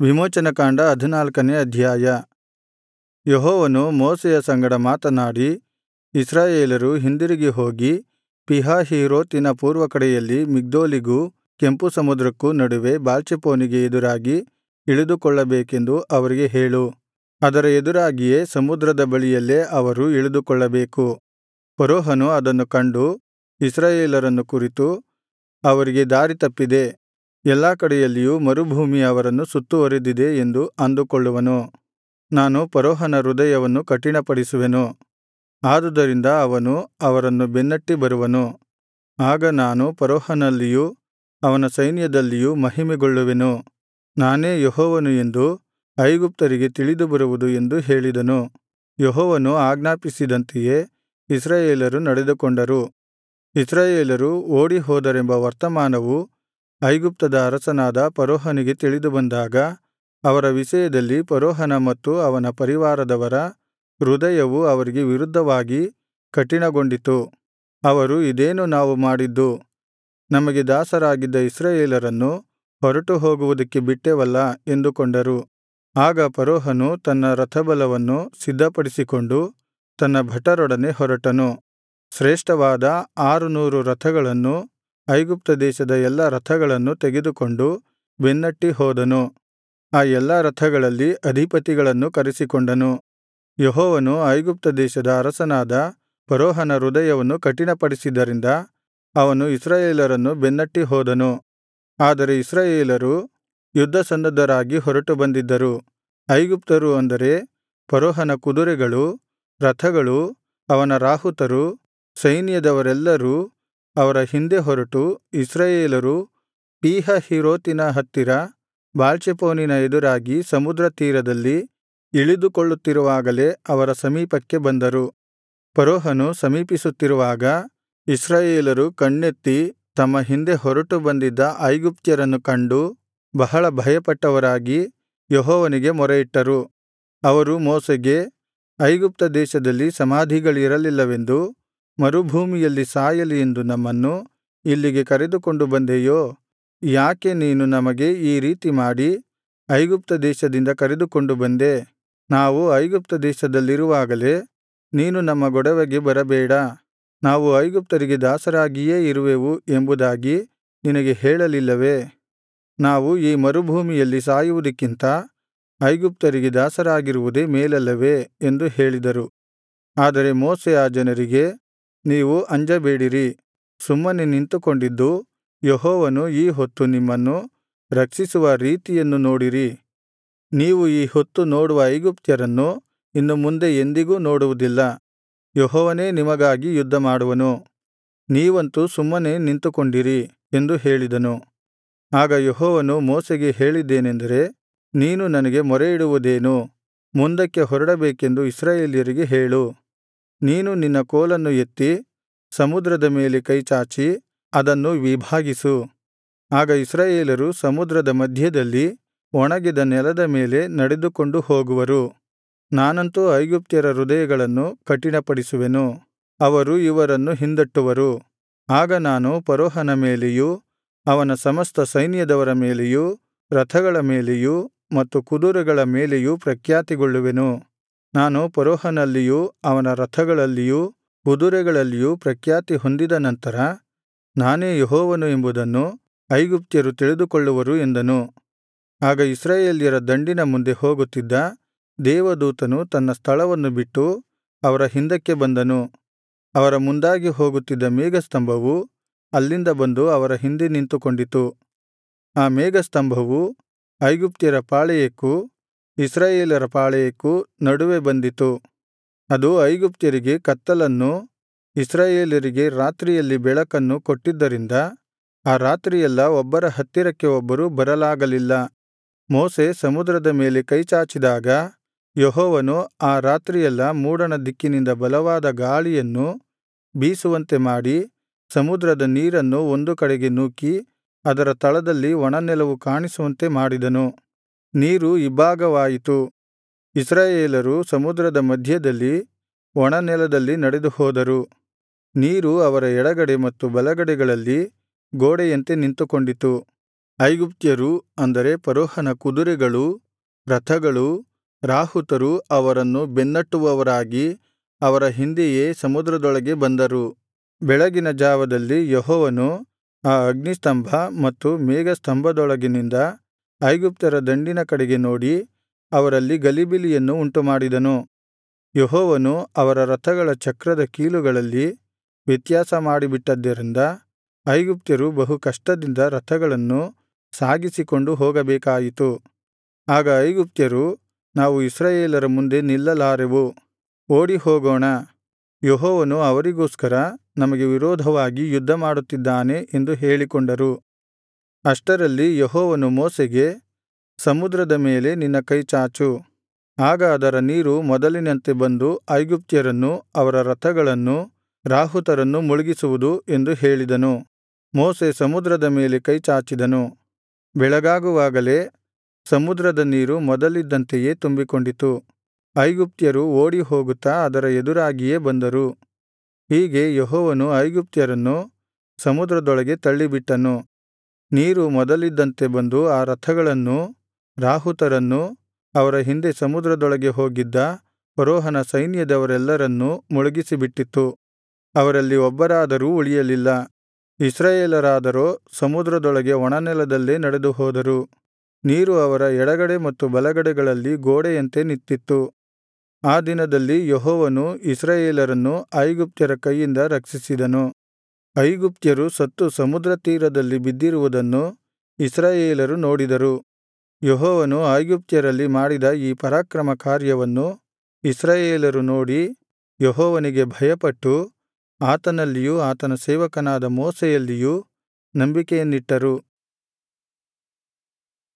ವಿಮೋಚನಕಾಂಡ ಹದಿನಾಲ್ಕನೇ ಅಧ್ಯಾಯ ಯೆಹೋವನು ಮೋಶೆಯ ಸಂಗಡ ಮಾತನಾಡಿ ಇಸ್ರಾಯೇಲರು ಹಿಂದಿರುಗಿ ಹೋಗಿ ಪೀಹಹೀರೋತಿನ ಪೂರ್ವಕಡೆಯಲ್ಲಿ ಮಿಗ್ದೋಲಿಗೂ ಕೆಂಪು ಸಮುದ್ರಕ್ಕೂ ನಡುವೆ ಬಾಳ್ಚೆಫೋನಿಗೆ ಎದುರಾಗಿ ಇಳಿದುಕೊಳ್ಳಬೇಕೆಂದು ಅವರಿಗೆ ಹೇಳು ಅದರ ಎದುರಾಗಿಯೇ ಸಮುದ್ರದ ಬಳಿಯಲ್ಲೇ ಅವರು ಇಳಿದುಕೊಳ್ಳಬೇಕು ಫರೋಹನು ಅದನ್ನು ಕಂಡು ಇಸ್ರಾಯೇಲರನ್ನು ಕುರಿತು ಅವರಿಗೆ ದಾರಿ ತಪ್ಪಿದೆ ಎಲ್ಲಾ ಕಡೆಯಲ್ಲಿಯೂ ಮರುಭೂಮಿ ಅವರನ್ನು ಸುತ್ತುವರಿದಿದೆ ಎಂದು ಅಂದುಕೊಳ್ಳುವನು ನಾನು ಫರೋಹನ ಹೃದಯವನ್ನು ಕಠಿಣಪಡಿಸುವೆನು ಆದುದರಿಂದ ಅವನು ಅವರನ್ನು ಬೆನ್ನಟ್ಟಿ ಬರುವನು ಆಗ ನಾನು ಫರೋಹನಲ್ಲಿಯೂ ಅವನ ಸೈನ್ಯದಲ್ಲಿಯೂ ಮಹಿಮೆಗೊಳ್ಳುವೆನು ನಾನೇ ಯೆಹೋವನು ಎಂದು ಐಗುಪ್ತರಿಗೆ ತಿಳಿದುಬರುವುದು ಎಂದು ಹೇಳಿದನು ಯೆಹೋವನು ಆಜ್ಞಾಪಿಸಿದಂತೆಯೇ ಇಸ್ರಾಯೇಲರು ನಡೆದುಕೊಂಡರು ಇಸ್ರಾಯೇಲರು ಓಡಿಹೋದರೆಂಬ ವರ್ತಮಾನವು ಐಗುಪ್ತದ ಅರಸನಾದ ಫರೋಹನಿಗೆ ತಿಳಿದುಬಂದಾಗ ಅವರ ವಿಷಯದಲ್ಲಿ ಫರೋಹನ ಮತ್ತು ಅವನ ಪರಿವಾರದವರ ಹೃದಯವು ಅವರಿಗೆ ವಿರುದ್ಧವಾಗಿ ಕಠಿಣಗೊಂಡಿತು ಅವರು ಇದೇನು ನಾವು ಮಾಡಿದ್ದು ನಮಗೆ ದಾಸರಾಗಿದ್ದ ಇಸ್ರಾಯೇಲರನ್ನು ಹೊರಟು ಹೋಗುವುದಕ್ಕೆ ಬಿಟ್ಟೆವಲ್ಲಾ ಎಂದುಕೊಂಡರು ಆಗ ಫರೋಹನು ತನ್ನ ರಥಬಲವನ್ನು ಸಿದ್ಧಪಡಿಸಿಕೊಂಡು ತನ್ನ ಭಟರೊಡನೆ ಹೊರಟನು ಶ್ರೇಷ್ಠವಾದ ಆರುನೂರು ರಥಗಳನ್ನು ಐಗುಪ್ತ ದೇಶದ ಎಲ್ಲಾ ರಥಗಳನ್ನು ತೆಗೆದುಕೊಂಡು ಬೆನ್ನಟ್ಟಿ ಹೋದನು ಆ ಎಲ್ಲಾ ರಥಗಳಲ್ಲಿ ಅಧಿಪತಿಗಳನ್ನು ಕರೆಸಿಕೊಂಡನು ಯೆಹೋವನು ಐಗುಪ್ತ ದೇಶದ ಅರಸನಾದ ಫರೋಹನ ಹೃದಯವನ್ನು ಕಠಿಣಪಡಿಸಿದ್ದರಿಂದ ಅವನು ಇಸ್ರಾಯೇಲರನ್ನು ಬೆನ್ನಟ್ಟಿ ಹೋದನು ಆದರೆ ಇಸ್ರಾಯೇಲರು ಯುದ್ಧಸನ್ನದ್ಧರಾಗಿ ಹೊರಟು ಬಂದಿದ್ದರು ಐಗುಪ್ತರು ಅಂದರೆ ಫರೋಹನ ಕುದುರೆಗಳು ರಥಗಳು ಅವನ ರಾಹುತರು ಸೈನ್ಯದವರೆಲ್ಲರೂ ಅವರ ಹಿಂದೆ ಹೊರಟು ಇಸ್ರಾಯೇಲರು ಪೀಹಹೀರೋತಿನ ಹತ್ತಿರ ಬಾಳ್ಚೆಫೋನಿನ ಎದುರಾಗಿ ಸಮುದ್ರ ತೀರದಲ್ಲಿ ಇಳಿದುಕೊಳ್ಳುತ್ತಿರುವಾಗಲೇ ಅವರ ಸಮೀಪಕ್ಕೆ ಬಂದರು ಫರೋಹನು ಸಮೀಪಿಸುತ್ತಿರುವಾಗ ಇಸ್ರಾಯೇಲರು ಕಣ್ಣೆತ್ತಿ ತಮ್ಮ ಹಿಂದೆ ಹೊರಟು ಬಂದಿದ್ದ ಐಗುಪ್ತ್ಯರನ್ನು ಕಂಡು ಬಹಳ ಭಯಪಟ್ಟವರಾಗಿ ಯೆಹೋವನಿಗೆ ಮೊರೆಯಿಟ್ಟರು ಅವರು ಮೋಶೆಗೆ ಐಗುಪ್ತ ದೇಶದಲ್ಲಿ ಸಮಾಧಿಗಳಿರಲಿಲ್ಲವೆಂದು ಮರುಭೂಮಿಯಲ್ಲಿ ಸಾಯಲಿ ಎಂದು ನಮ್ಮನ್ನು ಇಲ್ಲಿಗೆ ಕರೆದುಕೊಂಡು ಬಂದೆಯೋ ಯಾಕೆ ನೀನು ನಮಗೆ ಈ ರೀತಿ ಮಾಡಿ ಐಗುಪ್ತ ದೇಶದಿಂದ ಕರೆದುಕೊಂಡು ಬಂದೆ ನಾವು ಐಗುಪ್ತ ದೇಶದಲ್ಲಿರುವಾಗಲೇ ನೀನು ನಮ್ಮ ಗೊಡವೆಗೆ ಬರಬೇಡ ನಾವು ಐಗುಪ್ತರಿಗೆ ದಾಸರಾಗಿಯೇ ಇರುವೆವು ಎಂಬುದಾಗಿ ನಿನಗೆ ಹೇಳಲಿಲ್ಲವೇ ನಾವು ಈ ಮರುಭೂಮಿಯಲ್ಲಿ ಸಾಯುವುದಕ್ಕಿಂತ ಐಗುಪ್ತರಿಗೆ ದಾಸರಾಗಿರುವುದೇ ಮೇಲಲ್ಲವೇ ಎಂದು ಹೇಳಿದರು ಆದರೆ ಮೋಶೆ ಆ ಜನರಿಗೆ ನೀವು ಅಂಜಬೇಡಿರಿ ಸುಮ್ಮನೆ ನಿಂತುಕೊಂಡಿದ್ದು ಯೆಹೋವನು ಈ ಹೊತ್ತು ನಿಮ್ಮನ್ನು ರಕ್ಷಿಸುವ ರೀತಿಯನ್ನು ನೋಡಿರಿ ನೀವು ಈ ಹೊತ್ತು ನೋಡುವ ಐಗುಪ್ತ್ಯರನ್ನು ಇನ್ನು ಮುಂದೆ ಎಂದಿಗೂ ನೋಡುವುದಿಲ್ಲ ಯೆಹೋವನೇ ನಿಮಗಾಗಿ ಯುದ್ಧಮಾಡುವನು ನೀವಂತೂ ಸುಮ್ಮನೆ ನಿಂತುಕೊಂಡಿರಿ ಎಂದು ಹೇಳಿದನು ಆಗ ಯೆಹೋವನು ಮೋಶೆಗೆ ಹೇಳಿದ್ದೇನೆಂದರೆ ನೀನು ನನಗೆ ಮೊರೆಯಿಡುವುದೇನು ಮುಂದಕ್ಕೆ ಹೊರಡಬೇಕೆಂದು ಇಸ್ರಾಯೇಲ್ಯರಿಗೆ ಹೇಳು ನೀನು ನಿನ್ನ ಕೋಲನ್ನು ಎತ್ತಿ ಸಮುದ್ರದ ಮೇಲೆ ಕೈಚಾಚಿ ಅದನ್ನು ವಿಭಾಗಿಸು ಆಗ ಇಸ್ರಾಯೇಲರು ಸಮುದ್ರದ ಮಧ್ಯದಲ್ಲಿ ಒಣಗಿದ ನೆಲದ ಮೇಲೆ ನಡೆದುಕೊಂಡು ಹೋಗುವರು ನಾನಂತೂ ಐಗುಪ್ತ್ಯರ ಹೃದಯಗಳನ್ನು ಕಠಿಣಪಡಿಸುವೆನು ಅವರು ಇವರನ್ನು ಹಿಂದಟ್ಟುವರು ಆಗ ನಾನು ಫರೋಹನ ಮೇಲೆಯೂ ಅವನ ಸಮಸ್ತ ಸೈನ್ಯದವರ ಮೇಲೆಯೂ ರಥಗಳ ಮೇಲೆಯೂ ಮತ್ತು ಕುದುರೆಗಳ ಮೇಲೆಯೂ ಪ್ರಖ್ಯಾತಿಗೊಳ್ಳುವೆನು ನಾನು ಫರೋಹನಲ್ಲಿಯೂ ಅವನ ರಥಗಳಲ್ಲಿಯೂ ಕುದುರೆಗಳಲ್ಲಿಯೂ ಪ್ರಖ್ಯಾತಿ ಹೊಂದಿದ ನಂತರ ನಾನೇ ಯೆಹೋವನು ಎಂಬುದನ್ನು ಐಗುಪ್ತ್ಯರು ತಿಳಿದುಕೊಳ್ಳುವರು ಎಂದನು ಆಗ ಇಸ್ರಾಯೇಲ್ಯರ ದಂಡಿನ ಮುಂದೆ ಹೋಗುತ್ತಿದ್ದ ದೇವದೂತನು ತನ್ನ ಸ್ಥಳವನ್ನು ಬಿಟ್ಟು ಅವರ ಹಿಂದಕ್ಕೆ ಬಂದನು ಅವರ ಮುಂದಾಗಿ ಹೋಗುತ್ತಿದ್ದ ಮೇಘಸ್ತಂಭವು ಅಲ್ಲಿಂದ ಬಂದು ಅವರ ಹಿಂದೆ ನಿಂತುಕೊಂಡಿತು ಆ ಮೇಘಸ್ತಂಭವು ಐಗುಪ್ತ್ಯರ ಪಾಳೆಯಕ್ಕೂ ಇಸ್ರಾಯೇಲರ ಪಾಳೆಯಕ್ಕೂ ನಡುವೆ ಬಂದಿತು ಅದು ಐಗುಪ್ತ್ಯರಿಗೆ ಕತ್ತಲನ್ನೂ ಇಸ್ರಾಯೇಲರಿಗೆ ರಾತ್ರಿಯಲ್ಲಿ ಬೆಳಕನ್ನು ಕೊಟ್ಟಿದ್ದರಿಂದ ಆ ರಾತ್ರಿಯೆಲ್ಲಾ ಒಬ್ಬರ ಹತ್ತಿರಕ್ಕೆ ಒಬ್ಬರು ಬರಲಾಗಲಿಲ್ಲ ಮೋಶೆ ಸಮುದ್ರದ ಮೇಲೆ ಕೈಚಾಚಿದಾಗ ಯೆಹೋವನು ಆ ರಾತ್ರಿಯೆಲ್ಲಾ ಮೂಡಣ ದಿಕ್ಕಿನಿಂದ ಬಲವಾದ ಗಾಳಿಯನ್ನು ಬೀಸುವಂತೆ ಮಾಡಿ ಸಮುದ್ರದ ನೀರನ್ನು ಒಂದು ಕಡೆಗೆ ನೂಕಿ ಅದರ ತಳದಲ್ಲಿ ಒಣನೆಲವು ಕಾಣಿಸುವಂತೆ ಮಾಡಿದನು ನೀರು ಇಬ್ಭಾಗವಾಯಿತು ಇಸ್ರಾಯೇಲರು ಸಮುದ್ರದ ಮಧ್ಯದಲ್ಲಿ ಒಣನೆಲದಲ್ಲಿ ನಡೆದು ಹೋದರು ನೀರು ಅವರ ಎಡಗಡೆ ಮತ್ತು ಬಲಗಡೆಗಳಲ್ಲಿ ಗೋಡೆಯಂತೆ ನಿಂತುಕೊಂಡಿತು ಐಗುಪ್ತ್ಯರು ಅಂದರೆ ಫರೋಹನ ಕುದುರೆಗಳೂ ರಥಗಳೂ ರಾಹುತರು ಅವರನ್ನು ಬೆನ್ನಟ್ಟುವವರಾಗಿ ಅವರ ಹಿಂದೆಯೇ ಸಮುದ್ರದೊಳಗೆ ಬಂದರು ಬೆಳಗಿನ ಜಾವದಲ್ಲಿ ಯೆಹೋವನು ಆ ಅಗ್ನಿಸ್ತಂಭ ಮತ್ತು ಮೇಘಸ್ತಂಭದೊಳಗಿನಿಂದ ಐಗುಪ್ತ್ಯರ ದಂಡಿನ ಕಡೆಗೆ ನೋಡಿ ಅವರಲ್ಲಿ ಗಲಿಬಿಲಿಯನ್ನು ಉಂಟುಮಾಡಿದನು ಯೆಹೋವನು ಅವರ ರಥಗಳ ಚಕ್ರದ ಕೀಲುಗಳಲ್ಲಿ ವ್ಯತ್ಯಾಸ ಮಾಡಿಬಿಟ್ಟದ್ದರಿಂದ ಐಗುಪ್ತ್ಯರು ಬಹು ಕಷ್ಟದಿಂದ ರಥಗಳನ್ನು ಸಾಗಿಸಿಕೊಂಡು ಹೋಗಬೇಕಾಯಿತು ಆಗ ಐಗುಪ್ತ್ಯರು ನಾವು ಇಸ್ರಾಯೇಲರ ಮುಂದೆ ನಿಲ್ಲಲಾರೆವು ಓಡಿಹೋಗೋಣ ಯೆಹೋವನು ಅವರಿಗೋಸ್ಕರ ನಮಗೆ ವಿರೋಧವಾಗಿ ಯುದ್ಧಮಾಡುತ್ತಿದ್ದಾನೆ ಎಂದು ಹೇಳಿಕೊಂಡರು ಅಷ್ಟರಲ್ಲಿ ಯೆಹೋವನು ಮೋಶೆಗೆ ಸಮುದ್ರದ ಮೇಲೆ ನಿನ್ನ ಕೈಚಾಚು ಆಗ ಅದರ ನೀರು ಮೊದಲಿನಂತೆ ಬಂದು ಐಗುಪ್ತ್ಯರನ್ನೂ ಅವರ ರಥಗಳನ್ನೂ ರಾಹುತರನ್ನೂ ಮುಳುಗಿಸುವುದು ಎಂದು ಹೇಳಿದನು ಮೋಶೆ ಸಮುದ್ರದ ಮೇಲೆ ಕೈಚಾಚಿದನು ಬೆಳಗಾಗುವಾಗಲೇ ಸಮುದ್ರದ ನೀರು ಮೊದಲಿದ್ದಂತೆಯೇ ತುಂಬಿಕೊಂಡಿತು ಐಗುಪ್ತ್ಯರು ಓಡಿಹೋಗುತ್ತಾ ಅದರ ಎದುರಾಗಿಯೇ ಬಂದರು ಹೀಗೆ ಯೆಹೋವನು ಐಗುಪ್ತ್ಯರನ್ನು ಸಮುದ್ರದೊಳಗೆ ತಳ್ಳಿಬಿಟ್ಟನು ನೀರು ಮೊದಲಿದ್ದಂತೆ ಬಂದು ಆ ರಥಗಳನ್ನೂ ರಾಹುತರನ್ನೂ ಅವರ ಹಿಂದೆ ಸಮುದ್ರದೊಳಗೆ ಹೋಗಿದ್ದ ಫರೋಹನ ಸೈನ್ಯದವರೆಲ್ಲರನ್ನೂ ಮುಳುಗಿಸಿಬಿಟ್ಟಿತು ಅವರಲ್ಲಿ ಒಬ್ಬರಾದರೂ ಉಳಿಯಲಿಲ್ಲ ಇಸ್ರಾಯೇಲರಾದರೋ ಸಮುದ್ರದೊಳಗೆ ಒಣನೆಲದಲ್ಲೇ ನಡೆದು ಹೋದರು ನೀರು ಅವರ ಎಡಗಡೆ ಮತ್ತು ಬಲಗಡೆಗಳಲ್ಲಿ ಗೋಡೆಯಂತೆ ನಿಂತಿತ್ತು ಆ ದಿನದಲ್ಲಿ ಯೆಹೋವನು ಇಸ್ರಾಯೇಲರನ್ನು ಐಗುಪ್ತ್ಯರ ಕೈಯಿಂದ ರಕ್ಷಿಸಿದನು ಐಗುಪ್ತ್ಯರು ಸತ್ತು ಸಮುದ್ರ ತೀರದಲ್ಲಿ ಬಿದ್ದಿರುವುದನ್ನು ಇಸ್ರಾಯೇಲರು ನೋಡಿದರು ಯೆಹೋವನು ಐಗುಪ್ತ್ಯರಲ್ಲಿ ಮಾಡಿದ ಈ ಪರಾಕ್ರಮ ಕಾರ್ಯವನ್ನು ಇಸ್ರಾಯೇಲರು ನೋಡಿ ಯೆಹೋವನಿಗೆ ಭಯಪಟ್ಟು ಆತನಲ್ಲಿಯೂ ಆತನ ಸೇವಕನಾದ ಮೋಶೆಯಲ್ಲಿಯೂ ನಂಬಿಕೆಯನ್ನಿಟ್ಟರು